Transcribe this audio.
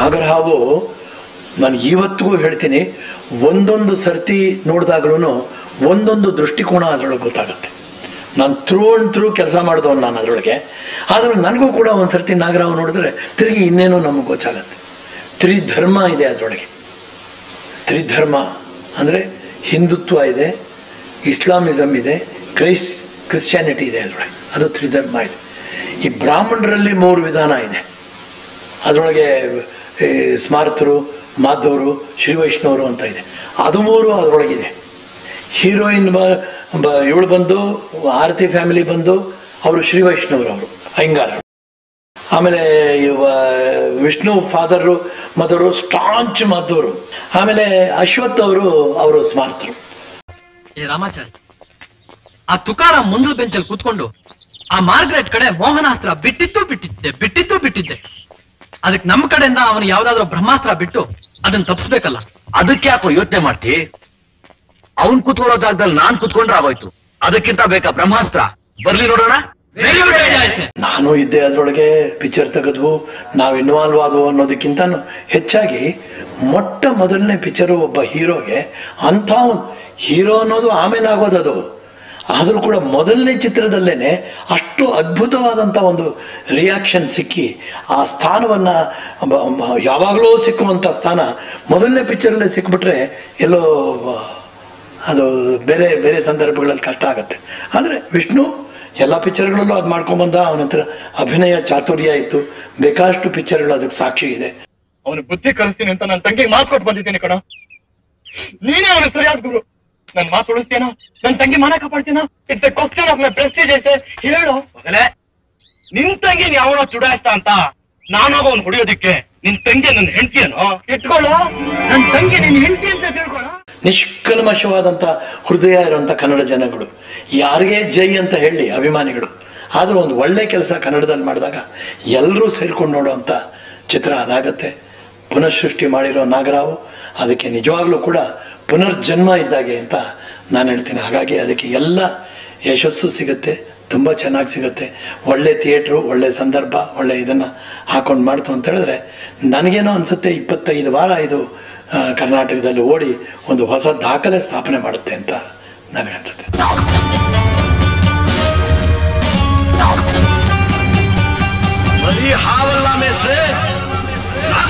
ನಾಗರಹಾವು ನಾನು ಇವತ್ತಿಗೂ ಹೇಳ್ತೀನಿ ಒಂದೊಂದು ಸರ್ತಿ ನೋಡಿದಾಗ್ಲೂ ಒಂದೊಂದು ದೃಷ್ಟಿಕೋನ ಅದರೊಳಗೆ ಗೊತ್ತಾಗುತ್ತೆ ನಾನು ಥ್ರೂ ಅಂಡ್ ಥ್ರೂ ಕೆಲಸ ಮಾಡಿದವನು ನಾನು ಅದರೊಳಗೆ ಆದರೂ ನನಗೂ ಕೂಡ ಒಂದು ಸರ್ತಿ ನಾಗರಾವ್ ನೋಡಿದ್ರೆ ತಿರುಗಿ ಇನ್ನೇನೋ ನಮಗೆ ಗೊತ್ತಾಗತ್ತೆ ತ್ರಿಧರ್ಮ ಇದೆ ಅದರೊಳಗೆ ತ್ರಿಧರ್ಮ ಅಂದರೆ ಹಿಂದುತ್ವ ಇದೆ ಇಸ್ಲಾಮಿಸಮ್ ಇದೆ ಕ್ರೈಸ್ ಕ್ರಿಶ್ಚಿಯಾನಿಟಿ ಇದೆ ಅದರೊಳಗೆ ಅದು ತ್ರಿಧರ್ಮ ಇದೆ ಈ ಬ್ರಾಹ್ಮಣರಲ್ಲಿ ಮೂರು ವಿಧಾನ ಇದೆ ಅದರೊಳಗೆ ಈ ಸ್ಮಾರ್ತರು ಮಾಧವರು ಶ್ರೀ ವೈಷ್ಣವರು ಅಂತ ಇದೆ ಅದು ಮೂರು ಅದರೊಳಗಿದೆ ಹೀರೋಯಿನ್ ಬ ಬ- ಇವಳು ಬಂದು ಆರತಿ ಫ್ಯಾಮಿಲಿ ಬಂದು ಅವರು ಶ್ರೀ ವೈಷ್ಣವರು ಅವರು ಅಯ್ಯಂಗಾರ ಆಮೇಲೆ ಇವ ವಿಷ್ಣು ಫಾದರು ಮದರು ಸ್ಟಾಂಚ್ ಮದ್ದವರು ಆಮೇಲೆ ಅಶ್ವಥ್ ಅವರು ಅವರು ಸ್ಮಾರ್ತರು ಏ ರಾಮಾಚಾರಿ ಆ ತುಕಾರಾಮ್ ಮುಂದಲ ಬೆಂಚಲ್ಲಿ ಕೂತ್ಕೊಂಡು ಆ ಮಾರ್ಗ್ರೆಟ್ ಕಡೆ ಮೋಹನಾಸ್ತ್ರ ಬಿಟ್ಟಿದ್ದು ಬಿಟ್ಟಿದ್ದೆ ಬಿಟ್ಟಿದ್ದು ಬಿಟ್ಟಿದ್ದೆ ಅದಕ್ಕೆ ನಮ್ಮ ಕಡೆಯಿಂದ ಅವನು ಯಾವ್ದಾದ್ರು ಬ್ರಹ್ಮಾಸ್ತ್ರ ಬಿಟ್ಟು ಅದನ್ನ ತಪ್ಪಿಸ್ಬೇಕಲ್ಲ ಅದಕ್ಕೆ ಯಾಕೋ ಯೋಚನೆ ಮಾಡ್ತಿ ಅವನ್ ಕುತ್ಕೊಳ್ಳೋ ಜಾಗದಲ್ಲಿ ನಾನ್ ಕುತ್ಕೊಂಡ್ರೆ ಆಗೋಯ್ತು ಅದಕ್ಕಿಂತ ಬೇಕಾ ಬ್ರಹ್ಮಾಸ್ತ್ರ ಬರ್ಲಿ ನೋಡೋಣ Very good idea, sir. ನಾನು ಇದ್ದೆ ಅದರೊಳಗೆ ಪಿಕ್ಚರ್ ತೆಗೆದ್ವು ನಾವು ಇನ್ವಾಲ್ವ್ ಆದವು ಅನ್ನೋದಕ್ಕಿಂತ ಹೆಚ್ಚಾಗಿ ಮೊಟ್ಟ ಮೊದಲನೇ ಪಿಕ್ಚರು ಒಬ್ಬ ಹೀರೋಗೆ ಅಂಥ ಒಂದು ಹೀರೋ ಅನ್ನೋದು ಆಮೇಲೆ ಆಗೋದದು ಆದರೂ ಕೂಡ ಮೊದಲನೇ ಚಿತ್ರದಲ್ಲೇನೆ ಅಷ್ಟು ಅದ್ಭುತವಾದಂಥ ಒಂದು ರಿಯಾಕ್ಷನ್ ಸಿಕ್ಕಿ ಆ ಸ್ಥಾನವನ್ನು ಯಾವಾಗಲೂ ಸಿಕ್ಕುವಂಥ ಸ್ಥಾನ ಮೊದಲನೇ ಪಿಕ್ಚರಲ್ಲೇ ಸಿಕ್ಬಿಟ್ರೆ ಎಲ್ಲೋ ಆ, ಅದು ಬೇರೆ ಬೇರೆ ಸಂದರ್ಭಗಳಲ್ಲಿ ಕಷ್ಟ ಆಗುತ್ತೆ ಆದರೆ ವಿಷ್ಣು ಎಲ್ಲ ಪಿಕ್ಚರ್ಗಳಲ್ಲೂ ಅದು ಮಾಡ್ಕೊಂಬಂದ ಅವನ ಹತ್ರ ಅಭಿನಯ ಚಾತುರ್ಯ ಇತ್ತು ಬೇಕಾಷ್ಟು ಪಿಕ್ಚರ್ಗಳು ಅದಕ್ಕೆ ಸಾಕ್ಷಿ ಇದೆ ಅವನು ಬುದ್ಧಿ ಕಲಿಸ್ತೀನಿ ಅಂತ ನನ್ನ ತಂಗಿಗೆ ಮಾತು ಕೊಟ್ಟು ಬಂದಿದ್ದೀನಿ ಕಣ ನೀನೇ ಅವನು ಸರಿಯಾದ ಗುರು ನನ್ ಮಾತು ಉಳಿಸ್ತೇನೋ ನನ್ ತಂಗಿ ಮನ ಕಾಪಾಡ್ತೀನೋ it's question of my prestige ಐತೆ ಹೇಳು ಮಗಲೇ ನಿನ್ ತಂಗಿನ ಯಾವನೋ ಚುಡಾಯಿಸ್ತಾ ಅಂತ ನಾನಾಗ ಅವ್ನು ಹೊಡಿಯೋದಿಕ್ಕೆ ನಿನ್ ತಂಗಿ ನನ್ನ ಹೆಂಡತಿಯೇನೋ ಇಟ್ಕೊಳ್ಳೋ ನನ್ ತಂಗಿ ನಿನ್ ಹೆಂಡತಿ ಅಂತ ತಿಳ್ಕೊಳ್ಳೋ ನಿಷ್ಕಲ್ಮಶವಾದಂಥ ಹೃದಯ ಇರುವಂಥ ಕನ್ನಡ ಜನಗಳು ಯಾರಿಗೇ ಜೈ ಅಂತ ಹೇಳಿ ಅಭಿಮಾನಿಗಳು ಆದರೂ ಒಂದು ಒಳ್ಳೆ ಕೆಲಸ ಕನ್ನಡದಲ್ಲಿ ಮಾಡಿದಾಗ ಎಲ್ಲರೂ ಸೇರ್ಕೊಂಡು ನೋಡುವಂಥ ಚಿತ್ರ ಅದಾಗತ್ತೆ ಪುನಃಸೃಷ್ಟಿ ಮಾಡಿರೋ ನಾಗರಾವು ಅದಕ್ಕೆ ನಿಜವಾಗ್ಲೂ ಕೂಡ ಪುನರ್ಜನ್ಮ ಇದ್ದಾಗೆ ಅಂತ ನಾನು ಹೇಳ್ತೀನಿ ಹಾಗಾಗಿ ಅದಕ್ಕೆ ಎಲ್ಲ ಯಶಸ್ಸು ಸಿಗುತ್ತೆ ತುಂಬ ಚೆನ್ನಾಗಿ ಸಿಗುತ್ತೆ ಒಳ್ಳೆ ಥಿಯೇಟ್ರು ಒಳ್ಳೆ ಸಂದರ್ಭ ಒಳ್ಳೆ ಇದನ್ನು ಹಾಕೊಂಡು ಮಾಡ್ತು ಅಂತ ಹೇಳಿದ್ರೆ ನನಗೇನೋ ಅನಿಸುತ್ತೆ ಇಪ್ಪತ್ತೈದು ವಾರ ಇದು ಆ, ಕರ್ನಾಟಕದಲ್ಲಿ ಓಡಿ ಒಂದು ಹೊಸ ದಾಖಲೆ ಸ್ಥಾಪನೆ ಮಾಡುತ್ತೆ ಅಂತ ನನಗನ್ಸುತ್ತೆ ಬರೀ ಹಾವಲ್ಲ ಮೇಸ್ಟ್ರೆ